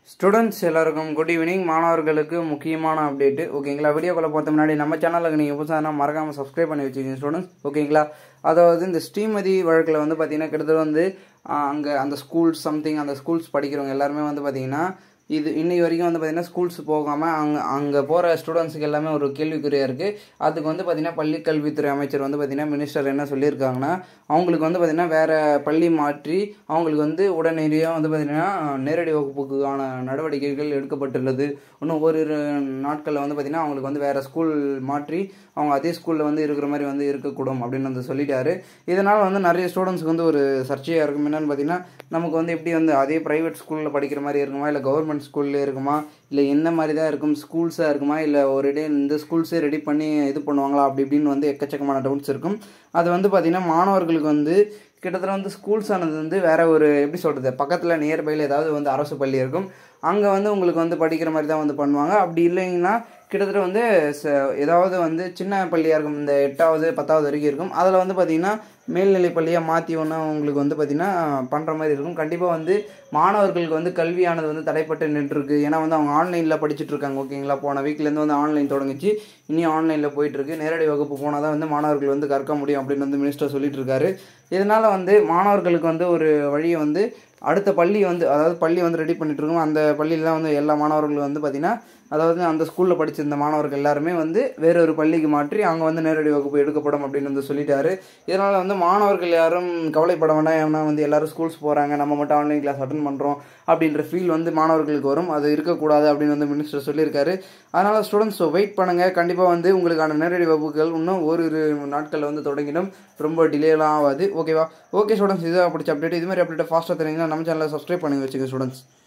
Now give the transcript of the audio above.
students எல்லாருக்கும் good evening மாணவர்களுக்கு முக்கியமான அப்டேட் ஓகேங்களா வீடியோக்குள்ள போகிறது முன்னாடி நம்ம சேனலுக்கு நீங்கள் புதுசாக மறக்காமல் சப்ஸ்கிரைப் பண்ணி வச்சுக்கோங்க ஸ்டூடெண்ட்ஸ் ஓகேங்களா அதாவது இந்த ஸ்ரீமதி வழக்கில் வந்து பார்த்தீங்கன்னா கிட்டத்தட்ட வந்து அங்கே அந்த ஸ்கூல்ஸ் சம்திங் அந்த ஸ்கூல்ஸ் படிக்கிறவங்க எல்லாருமே வந்து பார்த்தீங்கன்னா இது இன்னைக்கு வரைக்கும் வந்து பார்த்தீங்கன்னா ஸ்கூல்ஸ் போகாமல் அங்கே அங்கே போகிற ஸ்டூடெண்ட்ஸுக்கு எல்லாமே ஒரு கேள்விக்குறியாக இருக்குது அதுக்கு வந்து பார்த்தீங்கன்னா பள்ளி கல்வித்துறை அமைச்சர் வந்து பார்த்தீங்கன்னா மினிஸ்டர் என்ன சொல்லியிருக்காங்கன்னா அவங்களுக்கு வந்து பார்த்தீங்கன்னா வேறு பள்ளி மாற்றி அவங்களுக்கு வந்து உடனடியாக வந்து பார்த்தீங்கன்னா நேரடி வகுப்புக்கான நடவடிக்கைகள் எடுக்கப்பட்டுள்ளது இன்னும் ஓரிரு நாட்களில் வந்து பார்த்தீங்கன்னா அவங்களுக்கு வந்து வேறு ஸ்கூல் மாற்றி அவங்க அதே ஸ்கூலில் வந்து இருக்கிற மாதிரி வந்து இருக்கக்கூடும் அப்படின்னு வந்து சொல்லிட்டாரு இதனால் வந்து நிறைய ஸ்டூடெண்ட்ஸ்க்கு வந்து ஒரு சர்ச்சையாக இருக்கும் என்னென்னு பார்த்தீங்கன்னா நமக்கு வந்து எப்படி வந்து அதே ப்ரைவேட் ஸ்கூலில் படிக்கிற மாதிரி இருக்குமா இல்லை கவர்மெண்ட் ஸ்கூல்லே இருக்குமா இல்லை என்ன மாதிரி தான் இருக்கும் ஸ்கூல்ஸாக இருக்குமா இல்லை ஒரு டே இந்த ஸ்கூல்ஸே ரெடி பண்ணி இது பண்ணுவாங்களா அப்படி இப்படின்னு வந்து எக்கச்சக்கமான டவுட்ஸ் இருக்கும் அது வந்து பார்த்திங்கன்னா மாணவர்களுக்கு வந்து கிட்டத்தட்ட வந்து ஸ்கூல்ஸ் ஆனது வந்து வேற ஒரு எப்படி சொல்கிறது பக்கத்தில் நியர்பையில் ஏதாவது வந்து அரசு பள்ளி இருக்கும் அங்கே வந்து உங்களுக்கு வந்து படிக்கிற மாதிரி தான் வந்து பண்ணுவாங்க அப்படி இல்லைங்கன்னா கிட்டத்தட்ட வந்து ஏதாவது வந்து சின்ன பள்ளியாக இருக்கும் இந்த எட்டாவது பத்தாவது வரைக்கும் இருக்கும் அதில் வந்து பார்த்திங்கன்னா மேல்நிலை பள்ளியாக மாற்றி ஒன்று உங்களுக்கு வந்து பார்த்திங்கன்னா பண்ணுற மாதிரி இருக்கும் கண்டிப்பாக வந்து மாணவர்களுக்கு வந்து கல்வியானது வந்து தடைப்பட்டு நின்றுருக்கு ஏன்னா வந்து அவங்க ஆன்லைனில் படிச்சுட்டு இருக்காங்க ஓகேங்களா போன வீக்லேருந்து வந்து ஆன்லைன் தொடங்கிச்சு இனியும் ஆன்லைனில் போயிட்டுருக்கு நேரடி வகுப்பு போனால் தான் வந்து மாணவர்கள் வந்து கற்க முடியும் அப்படின்னு வந்து மினிஸ்டர் சொல்லிட்டு இருக்காரு இதனால் வந்து மாணவர்களுக்கு வந்து ஒரு வழியை வந்து அடுத்த பள்ளி வந்து அதாவது பள்ளி வந்து ரெடி பண்ணிட்டு இருக்கோம் அந்த பள்ளியில் தான் வந்து எல்லா மாணவர்களும் வந்து பார்த்திங்கன்னா அதாவது அந்த ஸ்கூலில் படிச்சிருந்த மாணவர்கள் எல்லாருமே வந்து வேறொரு பள்ளிக்கு மாற்றி அங்கே வந்து நேரடி வகுப்பு எடுக்கப்படும் அப்படின்னு வந்து சொல்லிட்டாரு இதனால் வந்து மாணவர்கள் யாரும் கவலைப்பட வேண்டாம் ஏன்னா வந்து எல்லாரும் ஸ்கூல்ஸ் போகிறாங்க நம்ம மட்டும் ஆன்லைன் கிளாஸ் அட்டன் பண்ணுறோம் அப்படின்ற ஃபீல் வந்து மாணவர்களுக்கு வரும் அது இருக்கக்கூடாது அப்படின்னு வந்து மினிஸ்டர் சொல்லியிருக்காரு அதனால் ஸ்டூடெண்ட்ஸ் வெயிட் பண்ணுங்கள் கண்டிப்பாக வந்து உங்களுக்கான நேரடி வகுப்புகள் இன்னும் ஓரிரு நாட்களில் வந்து தொடங்கிடும் ரொம்ப டிலேலாம் ஆகாது ஓகேவா ஓகே ஸ்டூடெண்ட்ஸ் இதாக பிடிச்ச அப்டேட் இது மாதிரி அப்டேட் ஃபாஸ்ட்டாக தெரியுங்கன்னா நம்ம சேனலில் சப்ஸ்கிரைப் பண்ணி வச்சுங்க ஸ்டூடெண்ட்ஸ்